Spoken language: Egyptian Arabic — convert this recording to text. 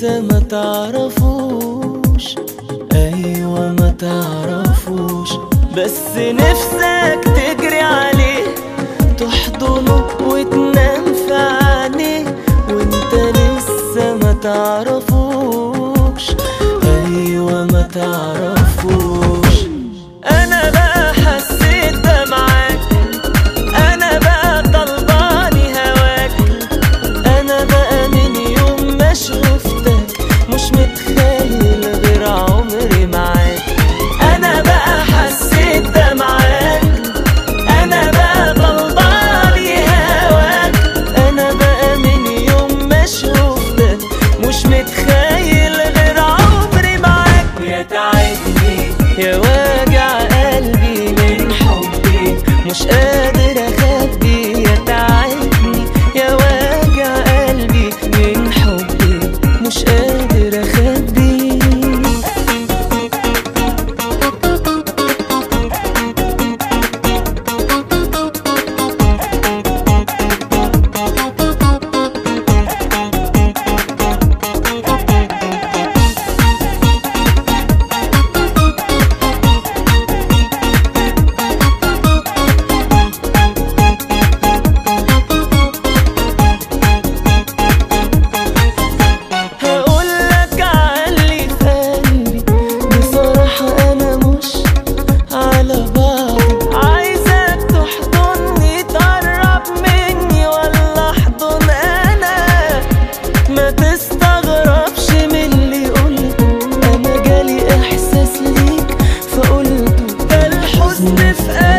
لسه ما تعرفوش ايوه ما تعرفوش بس نفسك تجري عليه تحضنه وتنام في عينيه وانت لسه ما تعرفوش ايوه ما تعرفوش انا بقى حسيت ده معاك انا بقى طلباني هواك انا بقى من يوم ما شفتك مش متخيل غير عمري معاك انا بقى حسيت ده معاك انا بقى طلباني هواك انا بقى من يوم ما شفتك مش متخيل غير عمري معاك يا تعبني يا واجع قلبي من حبي مش قادر اخبي يا تعبني يا واجع قلبي من حبي مش قادر اخبي هقولك علي في قلبي بصراحة أنا مش على بعض عايزك تحضني تقرب مني ولا أحضن أنا ما تستغربش من اللي قلته أنا جالي إحساس ليك فقلته ده الحزن في